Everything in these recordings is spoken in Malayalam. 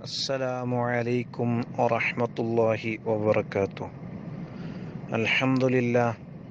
السلام عليكم ورحمة الله وبركاته الحمد لله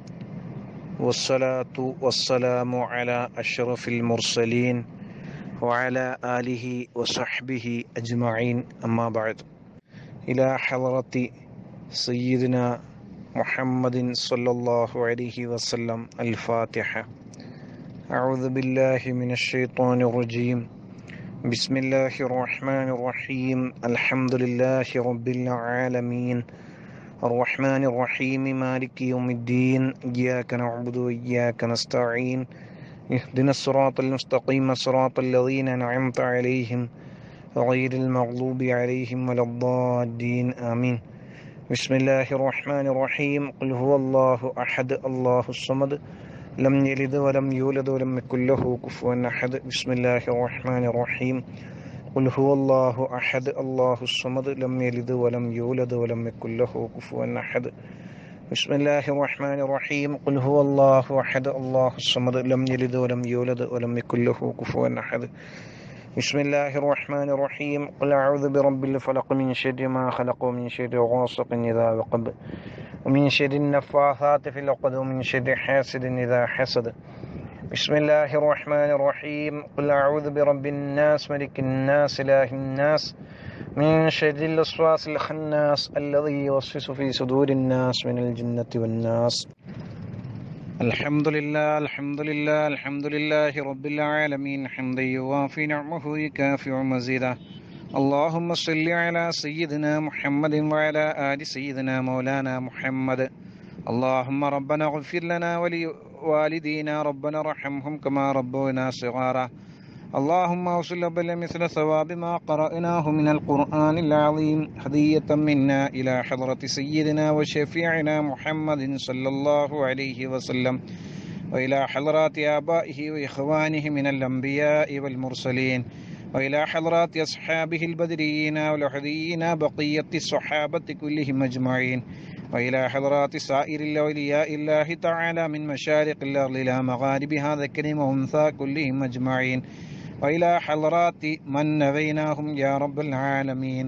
والصلاة والسلام على أشرف المرسلين وعلى آله وصحبه أجمعين أما بعد إلى حضرة سيدنا محمد صلى الله عليه وسلم الفاتحة أعوذ بالله من الشيطان الرجيم بسم الله الرحمن الرحيم الحمد لله رب العالمين الرحمن الرحيم مالك يوم الدين إياك نعبد وإياك نستعين اهدنا الصراط المستقيم صراط الذين أنعمت عليهم غير المغضوب عليهم ولا الضالين آمين بسم الله الرحمن الرحيم قل هو الله أحد الله الصمد لم يلد ولم يولد ولم يكن له كفوا أحد بسم الله الرحمن الرحيم قل هو الله أحد الله الصمد لم يلد ولم يولد ولم يكن له كفوا أحد بسم الله الرحمن الرحيم قل هو الله أحد الله الصمد لم يلد ولم يولد ولم يكن له كفوا أحد بسم الله الرحمن الرحيم قل أعوذ برب الفلق من شر ما خلق ومن شر غاسق إذا وقب ومن شر النفاثات في العقد ومن شر حاسد إذا حسد بسم الله الرحمن الرحيم قل أعوذ برب الناس ملك الناس إله الناس من شر الوسواس الخناس الذي يوسوس في صدور الناس من الجنة والناس الحمد لله الحمد لله الحمد لله رب العالمين حمدا يوافي نعمه يكافئ مزيده اللهم صل على سيدنا محمد وعلى آل سيدنا مولانا محمد اللهم ربنا اغفر لنا ولوالدينا ربنا ارحمهم كما ربونا صغارا اللهم اوصل بل مثل ثواب ما قرأناه من القرآن العظيم هدية منا إلى حضرة سيدنا وشفيعنا محمد صلى الله عليه وسلم وإلى حضرات آبائه وإخوانه من الأنبياء والمرسلين وإلى حضرات أصحابه البدريين والحديين بقية الصحابة كلهم أجمعين وإلى حضرات سائر الأولياء الله تعالى من مشارق الأرض إلى مغاربها ذكر وأنثى كلهم أجمعين وإلى حضرات من نبيناهم يا رب العالمين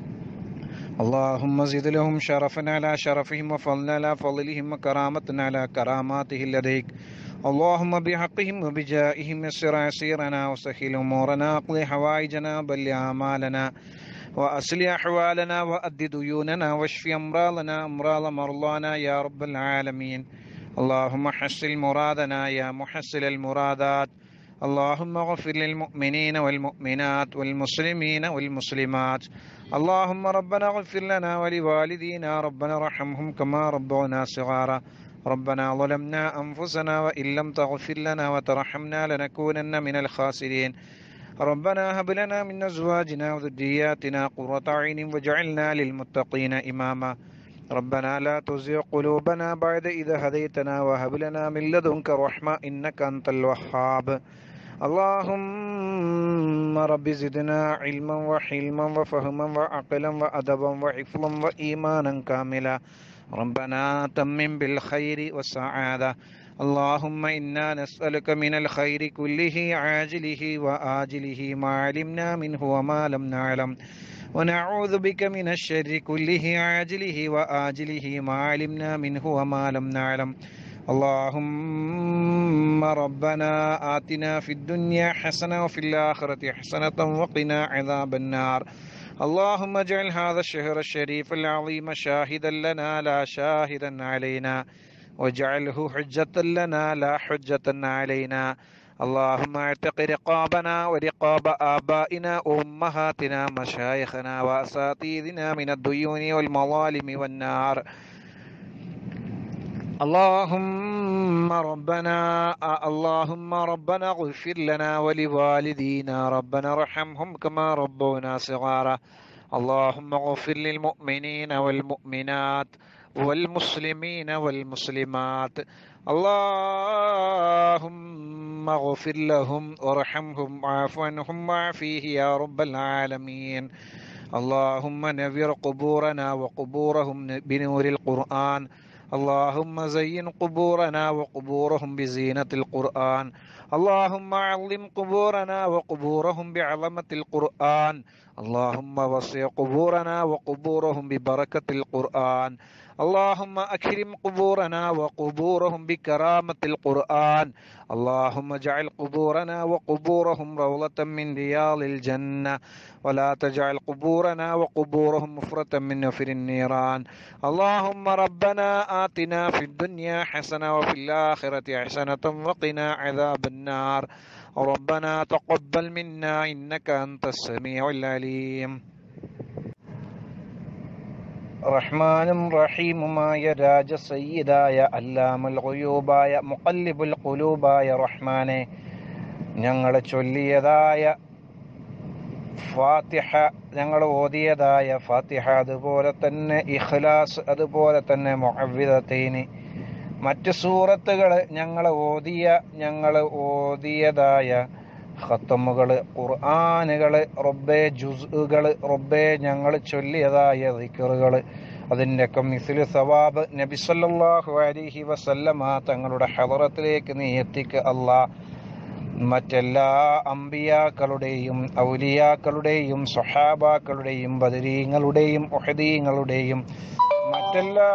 اللهم زد لهم شرفا على شرفهم وفضلا على فضلهم وكرامة على كراماته لديك اللهم بحقهم وبجائهم يسر عسيرنا وسهل أمورنا اقضي حوائجنا بل أعمالنا وأصل أحوالنا وأد ديوننا واشف أمراضنا أمراض مرضانا يا رب العالمين اللهم حسن مرادنا يا محسن المرادات اللهم اغفر للمؤمنين والمؤمنات والمسلمين والمسلمات اللهم ربنا اغفر لنا ولوالدينا ربنا ارحمهم كما ربونا صغارا ربنا ظلمنا أنفسنا وإن لم تغفر لنا وترحمنا لنكونن من الخاسرين ربنا هب لنا من أزواجنا وذرياتنا قرة عين واجعلنا للمتقين إماما ربنا لا تزغ قلوبنا بعد إذا هديتنا وهب لنا من لدنك رحمة إنك أنت الوهاب اللهم رب زدنا علما وحلما وفهما وعقلا وأدبا وحفظا وإيمانا كاملا ربنا تمم بالخير والسعادة اللهم إنا نسألك من الخير كله عاجله وآجله ما علمنا منه وما لم نعلم ونعوذ بك من الشر كله عاجله وآجله ما علمنا منه وما لم نعلم اللهم ربنا آتنا في الدنيا حسنة وفي الآخرة حسنة وقنا عذاب النار اللهم اجعل هذا الشهر الشريف العظيم شاهدا لنا لا شاهدا علينا واجعله حجة لنا لا حجة علينا اللهم اعتق رقابنا ورقاب آبائنا وأمهاتنا مشايخنا وأساتذنا من الديون والمظالم والنار اللهم ربنا اللهم ربنا اغفر لنا ولوالدينا ربنا ارحمهم كما ربونا صغارا اللهم اغفر للمؤمنين والمؤمنات والمسلمين والمسلمات اللهم اغفر لهم وارحمهم واعف عنهم وعافيه يا رب العالمين اللهم نذر قبورنا وقبورهم بنور القرآن اللهم زين قبورنا وقبورهم بزينة القرآن اللهم علم قبورنا وقبورهم بعظمة القرآن اللهم وسع قبورنا وقبورهم ببركة القرآن اللهم أكرم قبورنا وقبورهم بكرامة القرآن اللهم اجعل قبورنا وقبورهم روضة من رياض الجنة ولا تجعل قبورنا وقبورهم مفرة من نفر النيران اللهم ربنا آتنا في الدنيا حسنة وفي الآخرة حسنة وقنا عذاب النار ربنا تقبل منا إنك أنت السميع العليم റഹ്മാനും റഹീമുമായ രാജസയ്യിദായ അല്ലാമുൽ ഖുയൂബായ മുഖല്ലിബുൽ ഖുലൂബായ റഹ്മാനെ ഞങ്ങൾ ചൊല്ലിയതായ ഫാത്തിഹ ഞങ്ങൾ ഓതിയതായ ഫാത്തിഹ അതുപോലെ തന്നെ ഇഖ്ലാസ് അതുപോലെ തന്നെ മുഅവ്വിദത്തൈനി മറ്റ് സൂറത്തുകൾ ഞങ്ങൾ ഓതിയ ഞങ്ങൾ ഓതിയതായ ഖത്തമുകൾ ഖുർആാനുകൾ റബ്ബെ ജുസുകൾ റബ്ബെ ഞങ്ങൾ ചൊല്ലിയതായ ദിക്കറുകൾ അതിൻ്റെയൊക്കെ മിസിൽ സവാബ് നബിസല്ലാഹു അലിഹി വസല്ലമ തങ്ങളുടെ ഹദറത്തിലേക്ക് നീ എത്തിക്ക് അല്ലാ മറ്റെല്ലാ അമ്പിയാക്കളുടെയും ഔലിയാക്കളുടെയും സ്വഹാബാക്കളുടെയും ബദരീങ്ങളുടെയും ഒഹദീങ്ങളുടെയും മറ്റെല്ലാ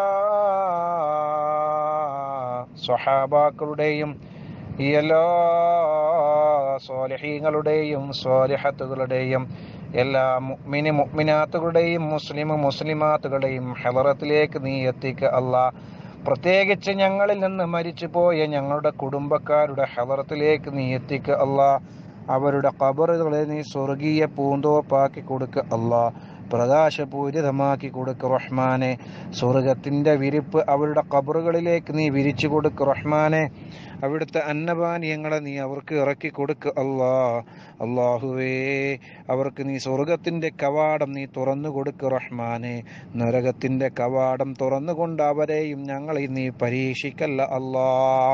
സ്വഹാബാക്കളുടെയും ഈ എല്ലാ സ്വാലിഹീങ്ങളുടെയും സ്വാലിഹത്തുകളുടെയും എല്ലാ മുഅ്മിനി മുഅ്മിനാത്തുകളുടെയും മുസ്ലിം മുസ്ലിമാത്തുകളുടെയും ഹലറത്തിലേക്ക് നീ എത്തിക്കുക അല്ലാ പ്രത്യേകിച്ച് ഞങ്ങളിൽ നിന്ന് മരിച്ചു പോയ ഞങ്ങളുടെ കുടുംബക്കാരുടെ ഹലറത്തിലേക്ക് നീ എത്തിക്കുക അല്ലാ അവരുടെ കബറുകളെ നീ സ്വർഗീയ പൂന്തോപ്പാക്കി കൊടുക്കുക അല്ലാ പ്രകാശപൂരിതമാക്കി കൊടുക്ക് റഹ്മാനെ സ്വർഗത്തിന്റെ വിരിപ്പ് അവരുടെ കബറുകളിലേക്ക് നീ വിരിച്ചു കൊടുക്ക് റഹ്മാനെ അവിടുത്തെ അന്നപാനീയങ്ങളെ നീ അവർക്ക് ഇറക്കി കൊടുക്ക് അല്ലാ അള്ളാഹുവേ അവർക്ക് നീ സ്വർഗത്തിന്റെ കവാടം നീ തുറന്നു കൊടുക്ക് റഹ്മാനെ നരകത്തിന്റെ കവാടം തുറന്നുകൊണ്ട് അവരെയും ഞങ്ങളെയും നീ പരീക്ഷിക്കല്ല അല്ലാ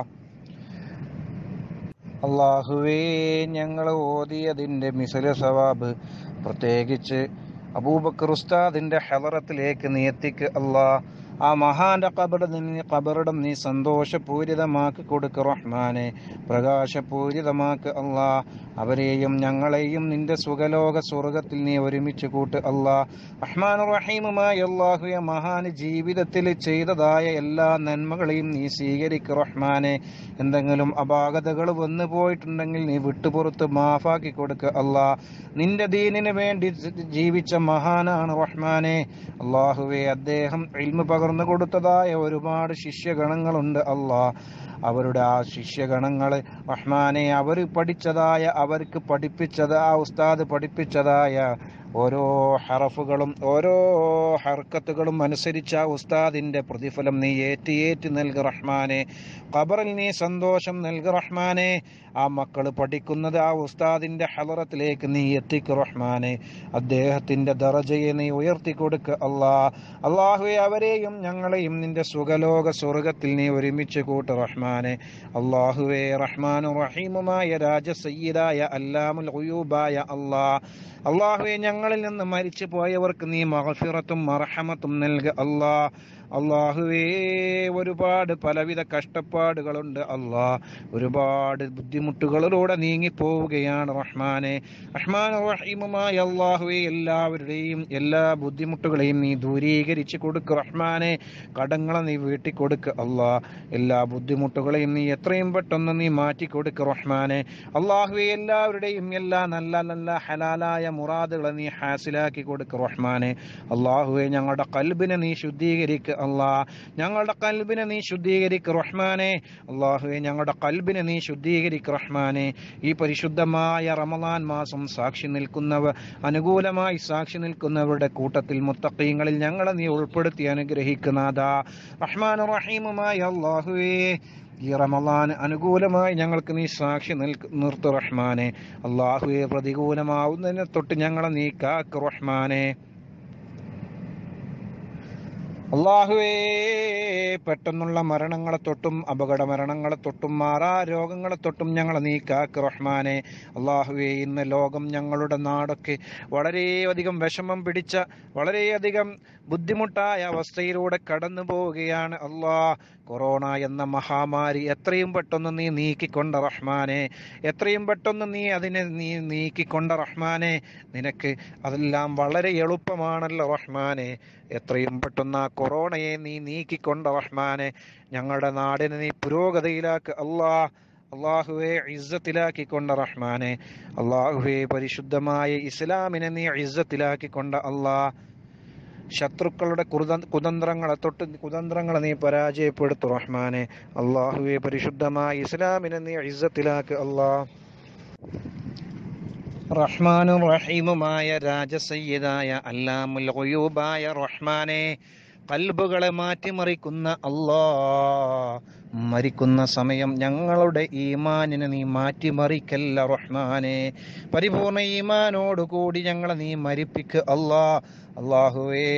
അള്ളാഹുവേ ഞങ്ങൾ ഓതിയതിൻ്റെ മിസല സവാബ് പ്രത്യേകിച്ച് അബൂബക്കർ ഉസ്താദിന്റെ ഹലറത്തിലേക്ക് നീ എത്തിക്ക് അല്ലാ ആ മഹാന്റെ കബറിടം നീ കബറിടം നീ സന്തോഷപൂരിതമാക്കി കൊടുക്ക് റഹ്മാനെ പ്രകാശപൂരിതമാക്ക് അല്ലാ അവരെയും ഞങ്ങളെയും നിന്റെ സുഖലോക സ്വർഗത്തിൽ നീ ഒരുമിച്ച് കൂട്ട് അല്ലാ റഹ്മാൻ റഹീമുമായ അള്ളാഹുയ മഹാന് ജീവിതത്തിൽ ചെയ്തതായ എല്ലാ നന്മകളെയും നീ സ്വീകരിക്ക് റഹ്മാനെ എന്തെങ്കിലും അപാകതകൾ വന്നു പോയിട്ടുണ്ടെങ്കിൽ നീ വിട്ടുപുറത്ത് മാഫാക്കി കൊടുക്കുക അല്ലാ നിന്റെ ദീനിന് വേണ്ടി ജീവിച്ച മഹാനാണ് റഹ്മാനെ അള്ളാഹുവെ അദ്ദേഹം ഇൽമ പകർന്നു കൊടുത്തതായ ഒരുപാട് ശിഷ്യഗണങ്ങളുണ്ട് അല്ലാ അവരുടെ ആ ശിഷ്യഗണങ്ങള് റഹ്മാനെ അവർ പഠിച്ചതായ അവർക്ക് പഠിപ്പിച്ചത് ആ ഉസ്താദ് പഠിപ്പിച്ചതായ ഓരോ ഹറഫുകളും ഓരോ ഹർക്കത്തുകളും അനുസരിച്ച് ആ ഉസ്താദിന്റെ പ്രതിഫലം നീ ഏറ്റി ഏറ്റി നൽകു റഹ്മാനെ ഖബറിൽ നീ സന്തോഷം നൽകു റഹ്മാനെ ആ മക്കൾ പഠിക്കുന്നത് ആ ഉസ്താദിന്റെ ഹലറത്തിലേക്ക് നീ എത്തിക്കു റഹ്മാനെ അദ്ദേഹത്തിന്റെ ദറജയെ നീ ഉയർത്തി കൊടുക്ക് അല്ലാ അള്ളാഹുവെ അവരെയും ഞങ്ങളെയും നിന്റെ സുഖലോക സ്വർഗത്തിൽ നീ ഒരുമിച്ച് കൂട്ട് റഹ്മാനെ അള്ളാഹുവെ റഹ്മാനു റഹീമുമായ രാജസയ്യിദായ അല്ലാമുൽ ഉയൂബായ അല്ലാ അള്ളാഹുവെ ഞങ്ങളിൽ നിന്ന് മരിച്ചു പോയവർക്ക് നീ മഹഫിറത്തും മർഹമത്തും നൽക അല്ലാ അള്ളാഹുവേ ഒരുപാട് പലവിധ കഷ്ടപ്പാടുകളുണ്ട് അല്ലാ ഒരുപാട് ബുദ്ധിമുട്ടുകളിലൂടെ നീങ്ങിപ്പോവുകയാണ് റഹ്മാനെ റഹ്മാൻ റഹീമുമായ അള്ളാഹുവെ എല്ലാവരുടെയും എല്ലാ ബുദ്ധിമുട്ടുകളെയും നീ ദൂരീകരിച്ച് കൊടുക്ക് റഹ്മാനെ കടങ്ങളെ നീ വീട്ടി കൊടുക്ക് അല്ലാ എല്ലാ ബുദ്ധിമുട്ടുകളെയും നീ എത്രയും പെട്ടെന്ന് നീ മാറ്റി കൊടുക്ക് റഹ്മാനെ അള്ളാഹുവെ എല്ലാവരുടെയും എല്ലാ നല്ല നല്ല ഹലാലായ മുറാദുകളെ നീ ഹാസിലാക്കി കൊടുക്ക് റഹ്മാനെ അള്ളാഹുവെ ഞങ്ങളുടെ കൽബിനെ നീ ശുദ്ധീകരിക്ക് അല്ലാ ഞങ്ങളുടെ കൽബിനെ നീ ശുദ്ധീകരിക്ക് റഹ്മാനെ അള്ളാഹുവെ ഞങ്ങളുടെ കൽബിനെ നീ ശുദ്ധീകരിക്ക് റഹ്മാനെ ഈ പരിശുദ്ധമായ റമദാൻ മാസം സാക്ഷി നിൽക്കുന്നവർ അനുകൂലമായി സാക്ഷി നിൽക്കുന്നവരുടെ കൂട്ടത്തിൽ മുത്തക്കീങ്ങളിൽ ഞങ്ങളെ നീ ഉൾപ്പെടുത്തി അനുഗ്രഹിക്കുന്നതാ റഹ്മാൻ റഹീമുമായ അള്ളാഹുവേ ഈ റമദാൻ അനുകൂലമായി ഞങ്ങൾക്ക് നീ സാക്ഷി നിൽക്ക് നിർത്തു റഹ്മാനെ അള്ളാഹുവെ പ്രതികൂലമാവുന്നതിനെ തൊട്ട് ഞങ്ങളെ നീ കാക്ക് റഹ്മാനെ അള്ളാഹുവേ പെട്ടെന്നുള്ള മരണങ്ങളെ തൊട്ടും അപകട മരണങ്ങളെ തൊട്ടും മാറാ രോഗങ്ങളെ തൊട്ടും ഞങ്ങളെ നീക്കാക്ക് റഹ്മാനെ അള്ളാഹുവേ ഇന്ന് ലോകം ഞങ്ങളുടെ നാടൊക്കെ വളരെയധികം വിഷമം പിടിച്ച വളരെയധികം ബുദ്ധിമുട്ടായ അവസ്ഥയിലൂടെ കടന്നു പോവുകയാണ് അള്ളാ കൊറോണ എന്ന മഹാമാരി എത്രയും പെട്ടെന്ന് നീ നീക്കിക്കൊണ്ട റഹ്മാനെ എത്രയും പെട്ടെന്ന് നീ അതിനെ നീ നീക്കിക്കൊണ്ട റഹ്മാനെ നിനക്ക് അതെല്ലാം വളരെ എളുപ്പമാണല്ലോ റഹ്മാനെ എത്രയും പെട്ടെന്ന് ആ കൊറോണയെ നീ നീക്കിക്കൊണ്ട റഹ്മാനെ ഞങ്ങളുടെ നാടിനെ നീ പുരോഗതിയിലാക്ക് അല്ലാ അള്ളാഹുവെ ഇസ്സത്തിലാക്കിക്കൊണ്ട റഹ്മാനെ അള്ളാഹുവെ പരിശുദ്ധമായ ഇസ്ലാമിനെ നീ ഇസ്സത്തിലാക്കിക്കൊണ്ട അല്ലാ ശത്രുക്കളുടെ കുറുത കുതന്ത്രങ്ങളെ തൊട്ട് കുതന്ത്രങ്ങളെ നീ പരാജയപ്പെടുത്തു റഹ്മാനെ അള്ളാഹുവെ പരിശുദ്ധമായ ഇസ്ലാമിനെ നീ ഇസ്സത്തിലാക്ക് അല്ലാ റഹ്മാനും റഹീമുമായ രാജസയ്യദായ അല്ലാമുൽ ഖുയൂബായ റഹ്മാനെ കൽബുകളെ മാറ്റിമറിക്കുന്ന അല്ലാ മരിക്കുന്ന സമയം ഞങ്ങളുടെ ഈമാനിനെ നീ മാറ്റിമറിക്കല്ല റഹ്മാനെ പരിപൂർണ ഈമാനോടുകൂടി ഞങ്ങളെ നീ മരിപ്പിക്ക് അല്ലാ അള്ളാഹുവേ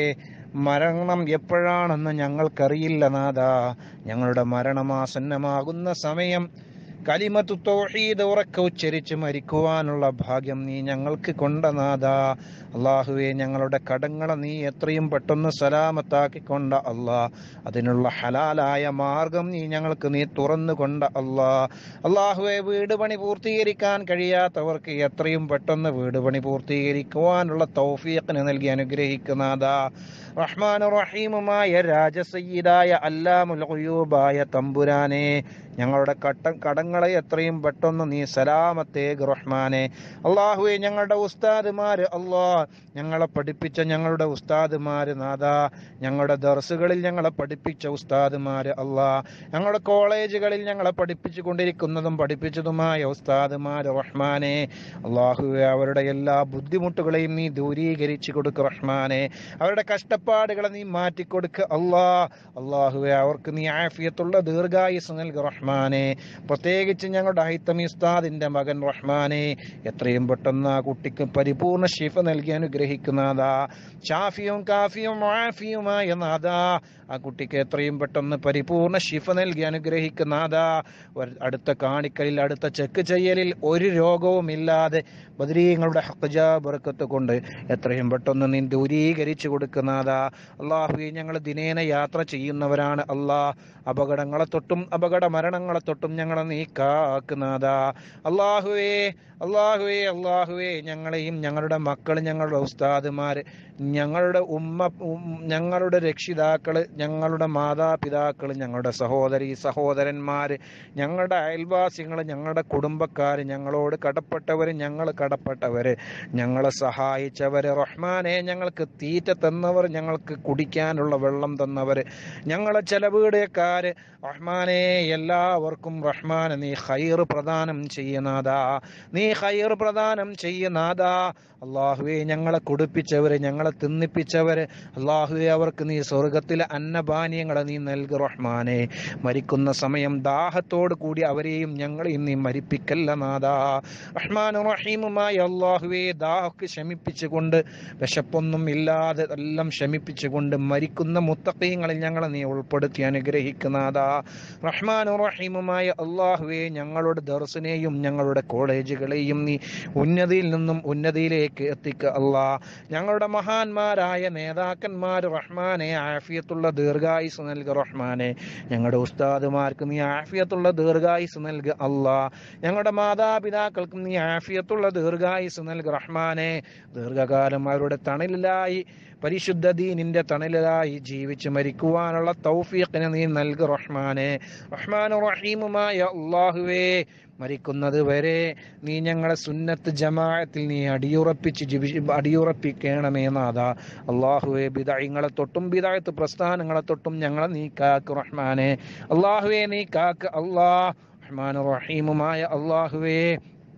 മരണം എപ്പോഴാണെന്ന് ഞങ്ങൾക്കറിയില്ല നാഥ ഞങ്ങളുടെ മരണമാസന്നമാകുന്ന സമയം കലിമത്തു തൗഹീദ് ഉറക്കെ ഉച്ചരിച്ച് മരിക്കുവാനുള്ള ഭാഗ്യം നീ ഞങ്ങൾക്ക് കൊണ്ട നാഥ അള്ളാഹുവെ ഞങ്ങളുടെ കടങ്ങളെ നീ എത്രയും പെട്ടെന്ന് സലാമത്താക്കിക്കൊണ്ട അല്ലാ അതിനുള്ള ഹലാലായ മാർഗം നീ ഞങ്ങൾക്ക് നീ തുറന്നു കൊണ്ട അല്ലാ അള്ളാഹുവെ വീട് പണി പൂർത്തീകരിക്കാൻ കഴിയാത്തവർക്ക് എത്രയും പെട്ടെന്ന് വീട് പണി പൂർത്തീകരിക്കുവാനുള്ള തൗഫീഖിന് നൽകി അനുഗ്രഹിക്കുന്നതാ റഹ്മാൻ റഹീമുമായ രാജസയ്യിദായ അല്ലാമുൽ ഖുയൂബായ തമ്പുരാനെ ഞങ്ങളുടെ കട്ട കടങ്ങളെ എത്രയും പെട്ടെന്ന് നീ സലാമത്തേക്ക് റഹ്മാനെ അള്ളാഹുവെ ഞങ്ങളുടെ ഉസ്താദുമാര് അള്ളാ ഞങ്ങളെ പഠിപ്പിച്ച ഞങ്ങളുടെ ഉസ്താദുമാര് നാഥ ഞങ്ങളുടെ ദർസുകളിൽ ഞങ്ങളെ പഠിപ്പിച്ച ഉസ്താദുമാര് അള്ളാ ഞങ്ങളുടെ കോളേജുകളിൽ ഞങ്ങളെ പഠിപ്പിച്ചു കൊണ്ടിരിക്കുന്നതും പഠിപ്പിച്ചതുമായ ഉസ്താദുമാര് റഹ്മാനെ അള്ളാഹുവെ അവരുടെ എല്ലാ ബുദ്ധിമുട്ടുകളെയും നീ ദൂരീകരിച്ചു കൊടുക്ക് റഹ്മാനെ അവരുടെ കഷ്ടപ്പാടുകളെ നീ മാറ്റിക്കൊടുക്ക് അള്ളാ അള്ളാഹുവെ അവർക്ക് നീ ആഫിയത്തുള്ള ദീർഘായുസ് നൽകി റഹ്മാനെ പ്രത്യേകിച്ച് ഞങ്ങളുടെ ഹൈത്തമി ഉസ്താദിന്റെ മകൻ റഹ്മാനെ എത്രയും പെട്ടെന്ന് ആ കുട്ടിക്ക് പരിപൂർണ ശിഫ നൽകി അനുഗ്രഹിക്കുന്നതാ ഷാഫിയും കാഫിയും ആഫിയുമായ നാദാ ആ കുട്ടിക്ക് എത്രയും പെട്ടെന്ന് പരിപൂർണ ശിഫ നൽകി അനുഗ്രഹിക്കുന്നതാ ഒരു അടുത്ത കാണിക്കലിൽ അടുത്ത ചെക്ക് ചെയ്യലിൽ ഒരു രോഗവും ഇല്ലാതെ ബദരീങ്ങളുടെ ഹക്കജാ ബർക്കത്ത് കൊണ്ട് എത്രയും പെട്ടെന്ന് നീ ദൂരീകരിച്ചു കൊടുക്കുന്നതാ അള്ളാഹുവെ ഞങ്ങൾ ദിനേന യാത്ര ചെയ്യുന്നവരാണ് അള്ളാ അപകടങ്ങളെ തൊട്ടും അപകട മരണങ്ങളെ തൊട്ടും ഞങ്ങളെ നീ കാക്കുന്നതാ അള്ളാഹുവേ അള്ളാഹുവേ അള്ളാഹുവേ ഞങ്ങളെയും ഞങ്ങളുടെ മക്കൾ ഞങ്ങളുടെ ഉസ്താദുമാര് ഞങ്ങളുടെ ഉമ്മ ഉം- ഞങ്ങളുടെ രക്ഷിതാക്കള് ഞങ്ങളുടെ മാതാപിതാക്കൾ ഞങ്ങളുടെ സഹോദരി സഹോദരന്മാര് ഞങ്ങളുടെ അയൽവാസികൾ ഞങ്ങളുടെ കുടുംബക്കാര് ഞങ്ങളോട് കടപ്പെട്ടവര് ഞങ്ങൾ കടപ്പെട്ടവര് ഞങ്ങളെ സഹായിച്ചവര് റഹ്മാനെ ഞങ്ങൾക്ക് തീറ്റ തന്നവർ ഞങ്ങൾക്ക് കുടിക്കാനുള്ള വെള്ളം തന്നവര് ഞങ്ങളെ ചെലവീടേക്കാര് റഹ്മാനെ എല്ലാവർക്കും റഹ്മാനെ നീ ഹൈർ പ്രദാനം ചെയ്യുന്നതാ നീ ഹൈർ പ്രദാനം ചെയ്യുന്നതാ അള്ളാഹുവെ ഞങ്ങളെ കുടിപ്പിച്ചവര് ഞങ്ങളെ തിന്നിപ്പിച്ചവര് അള്ളാഹുവെ അവർക്ക് നീ സ്വർഗത്തിലെ അന്നപാനീയങ്ങളെ നീ നൽകു റഹ്മാനെ മരിക്കുന്ന സമയം ദാഹത്തോട് കൂടി അവരെയും ഞങ്ങളെയും നീ മരിപ്പിക്കല്ല നാദാ റഹ്മാൻ റഹീമുമായ അള്ളാഹുവെ ദാഹക്ക് ശമിപ്പിച്ചുകൊണ്ട് വിശപ്പൊന്നും ഇല്ലാതെ എല്ലാം ശമിപ്പിച്ചുകൊണ്ട് മരിക്കുന്ന മുത്തക്കീങ്ങളിൽ ഞങ്ങളെ നീ ഉൾപ്പെടുത്തി അനുഗ്രഹിക്കുന്നതാ റഹ്മാൻ റഹീമുമായ അള്ളാഹുവെ ഞങ്ങളുടെ ദർസിനെയും ഞങ്ങളുടെ കോളേജുകളെയും നീ ഉന്നതിയിൽ നിന്നും ഉന്നതിയിലേക്ക് എത്തിക്കുക അല്ലാ ഞങ്ങളുടെ മഹാന്മാരായ നേതാക്കന്മാർ റഹ്മാനെ ആഫിയത്തുള്ള ദീർഘായുസ് നൽകുക റഹ്മാനെ ഞങ്ങളുടെ ഉസ്താദുമാർക്ക് നീ ആഫിയത്തുള്ള ദീർഘായുസ് നൽകുക അല്ലാ ഞങ്ങളുടെ മാതാപിതാക്കൾക്കും നീ ആഫിയത്തുള്ള ദീർഘായുസ് നൽകുക റഹ്മാനെ ദീർഘകാലം അവരുടെ തണലിലായി പരിശുദ്ധ ദീനിന്റെ തണലിലായി ജീവിച്ച് മരിക്കുവാനുള്ള തൗഫീഖിനെ നീ നൽകു റഹ്മാനെ റഹ്മാൻ റഹീമുമായ അള്ളാഹുവേ മരിക്കുന്നത് വരെ നീ ഞങ്ങളെ സുന്നത്ത് ജമാഅത്തിൽ നീ അടിയുറപ്പിച്ച് ജീവി അടിയുറപ്പിക്കണമേ നാഥ അള്ളാഹുവെ ബിദായിങ്ങളെ തൊട്ടും ബിദായത്ത് പ്രസ്ഥാനങ്ങളെ തൊട്ടും ഞങ്ങളെ നീ കാക്ക് റഹ്മാനെ അള്ളാഹുവെ നീ കാക്ക് അള്ളാഹ് റഹ്മാൻ റഹീമുമായ അള്ളാഹുവേ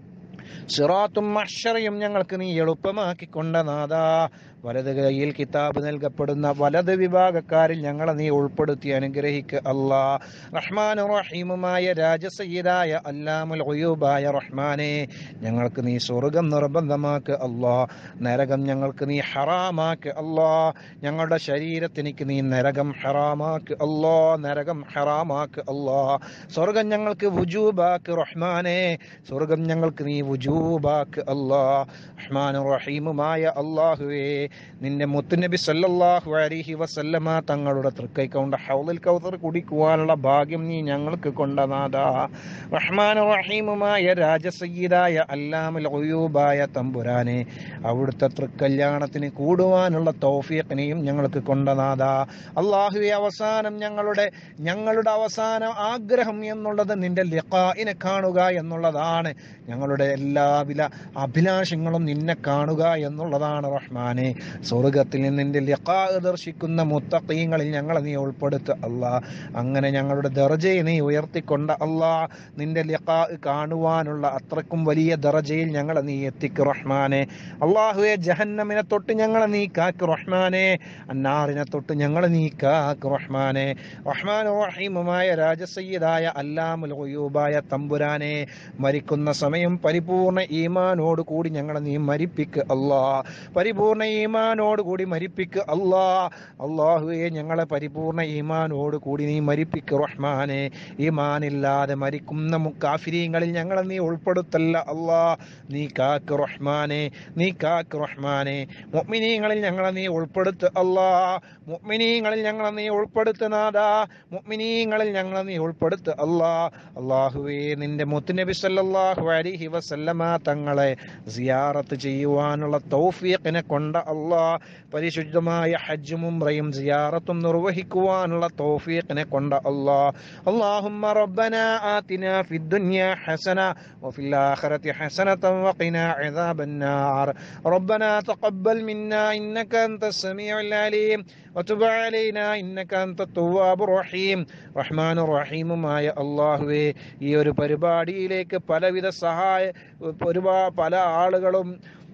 സിറാത്തും മഷറയും ഞങ്ങൾക്ക് നീ എളുപ്പമാക്കിക്കൊണ്ട നാഥ വലത് കൈയിൽ കിതാബ് നൽകപ്പെടുന്ന വലത് വിഭാഗക്കാരിൽ ഞങ്ങളെ നീ ഉൾപ്പെടുത്തി അനുഗ്രഹിക്കുക അല്ലാ റഹ്മാൻ റഹീമുമായ രാജസയ്യിദായ അല്ലാമുൽ ഒയൂബായ റഹ്മാനെ ഞങ്ങൾക്ക് നീ സ്വർഗം നിർബന്ധമാക്ക് അല്ലാ നരകം ഞങ്ങൾക്ക് നീ ഹറാമാക്ക് അല്ലാ ഞങ്ങളുടെ ശരീരത്തിനിക്ക് നീ നരകം ഹറാമാക്ക് അല്ലാ നരകം ഹറാമാക്ക് അല്ലാ സ്വർഗം ഞങ്ങൾക്ക് വുജൂബാക്ക് റഹ്മാനെ സ്വർഗം ഞങ്ങൾക്ക് നീ വുജൂബാക്ക് അല്ലാ റഹ്മാൻ റഹീമുമായ അല്ലാഹുവേ നിന്റെ മുത്തുനബി സല്ലല്ലാഹു അലൈഹി വസല്ലമ തങ്ങളുടെ തൃക്കൈക്കൊണ്ട് ഹൗലുൽ കൗസർ കുടിക്കുവാനുള്ള ഭാഗ്യം നീ ഞങ്ങൾക്ക് കൊണ്ടനാഥാ റഹ്മാൻ റഹീമുമായ രാജസയ്യിദായ അല്ലാമുൽ ഒയൂബായ തമ്പുരാനെ അവിടുത്തെ തൃക്കല്യാണത്തിന് കൂടുവാനുള്ള തൗഫീഖിനെയും ഞങ്ങൾക്ക് കൊണ്ടനാഥാ അള്ളാഹുവെ അവസാനം ഞങ്ങളുടെ ഞങ്ങളുടെ അവസാന ആഗ്രഹം എന്നുള്ളത് നിന്റെ ലിഖായിനെ കാണുക എന്നുള്ളതാണ് ഞങ്ങളുടെ എല്ലാവിധ അഭിലാഷങ്ങളും നിന്നെ കാണുക എന്നുള്ളതാണ് റഹ്മാനെ സ്വർഗത്തിൽ നിന്ന് നിന്റെ ലിഖാ ദർശിക്കുന്ന മുത്തഖീങ്ങളിൽ ഞങ്ങളെ നീ ഉൾപ്പെടുത്തുക അല്ലാ അങ്ങനെ ഞങ്ങളുടെ ദർജയെ നീ ഉയർത്തിക്കൊണ്ട് അല്ലാ നിന്റെ ലിഖാ കാണുവാനുള്ള അത്രക്കും വലിയ ദർജയിൽ ഞങ്ങളെ നീ എത്തിക്ക് റഹ്മാനെ അള്ളാഹുവെ ജഹന്നമിനെ തൊട്ട് ഞങ്ങളെ നീ കാക്ക് റഹ്മാനെ അന്നാറിനെ തൊട്ട് ഞങ്ങളെ നീ കാക്ക് റഹ്മാനെ റഹ്മാൻ റഹീമുമായ രാജസയ്യിദായ അല്ലാമുൽ ഖുയൂബായ തമ്പുരാനെ മരിക്കുന്ന സമയം പരിപൂർണ ഈമാനോട് കൂടി ഞങ്ങളെ നീ മരിപ്പിക്ക് അല്ലാ പരിപൂർണ ഈമാനോട് കൂടി മരിപ്പിക്ക് അല്ലാ അള്ളാഹുവെ ഞങ്ങളെ പരിപൂർണ ഈമാനോട് കൂടി നീ മരിപ്പിക്ക് റഹ്മാനെ ഈമാനില്ലാതെ മരിക്കുന്ന മുക്കാഫിരീങ്ങളിൽ ഞങ്ങളെ നീ ഉൾപ്പെടുത്തല്ല അല്ലാ നീ കാക്ക് റഹ്മാനെ നീ കാക്ക് റഹ്മാനെ മുഅ്മിനീങ്ങളിൽ ഞങ്ങളെ നീ ഉൾപ്പെടുത്ത് അല്ലാ മുഅ്മിനീങ്ങളിൽ ഞങ്ങളെ നീ ഉൾപ്പെടുത്തുന്നാദാ മുഅ്മിനീങ്ങളിൽ ഞങ്ങളെ നീ ഉൾപ്പെടുത്ത് അല്ലാ അള്ളാഹുവേ നിന്റെ മുത്തുനബി സല്ലല്ലാഹു അലൈഹി വസല്ലമ തങ്ങളെ സിയാറത്ത് ചെയ്യുവാനുള്ള തൗഫീഖിനെ കൊണ്ട അല്ലാ പരിശുദ്ധമായ ഹജ്ജും ഉംറയും സിയാറത്തും നിർവഹിക്കുവാനുള്ള തൗഫീഖിനെ കൊണ്ട അല്ലാ اللهم ربنا آتنا في الدنيا حسنة وفي الآخرة حسنة وقنا عذاب النار ربنا تقبل منا إنك أنت السميع العليم وتب علينا إنك أنت التواب الرحيم റഹ്മാൻ റഹീമുമായ അള്ളാഹുവേ ഈ ഒരു പരിപാടിയിലേക്ക് പലവിധ സഹായ ഒരുപാട് പല ആളുകളും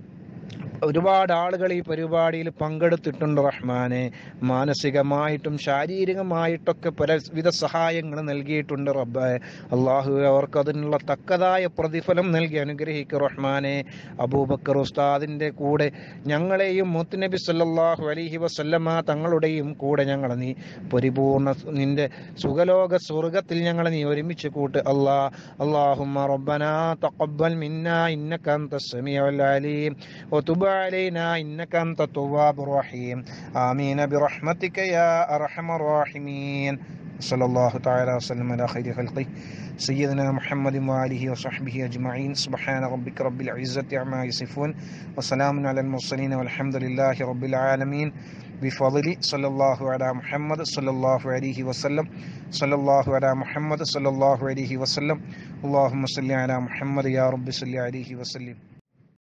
ഒരുപാട് ആളുകൾ ഈ പരിപാടിയിൽ പങ്കെടുത്തിട്ടുണ്ട് റഹ്മാനെ മാനസികമായിട്ടും ശാരീരികമായിട്ടൊക്കെ പലവിധ സഹായങ്ങൾ നൽകിയിട്ടുണ്ട് റബ്ബെ അള്ളാഹു അവർക്ക് അതിനുള്ള തക്കതായ പ്രതിഫലം നൽകി അനുഗ്രഹിക്കും റഹ്മാനെ അബൂബക്കർ ഉസ്താദിൻ്റെ കൂടെ ഞങ്ങളെയും മുത്തുനബി സല്ലല്ലാഹു അലൈഹി വസല്ലമ തങ്ങളുടെയും കൂടെ ഞങ്ങളെ നീ പരിപൂർണ നിന്റെ സുഖലോക സ്വർഗത്തിൽ ഞങ്ങളെ നീ ഒരുമിച്ച് കൂട്ട് അല്ലാ അള്ളാഹുമ്മ റബ്ബനാ തഖബ്ബൽ മിന്നാ ഇന്നക അൻത സമീഉൽ അലീം وتب علينا إنك أنت التواب الرحيم آمين برحمتك يا أرحم الراحمين صلى الله تعالى وسلم على خير خلقه سيدنا محمد وآله وصحبه أجمعين سبحان ربك رب العزة عما يصفون وسلام على المرسلين والحمد لله رب العالمين بفضل صلى الله على محمد صلى الله عليه وسلم صلى الله على محمد صلى الله عليه وسلم اللهم صل على محمد يا رب صل عليه وسلم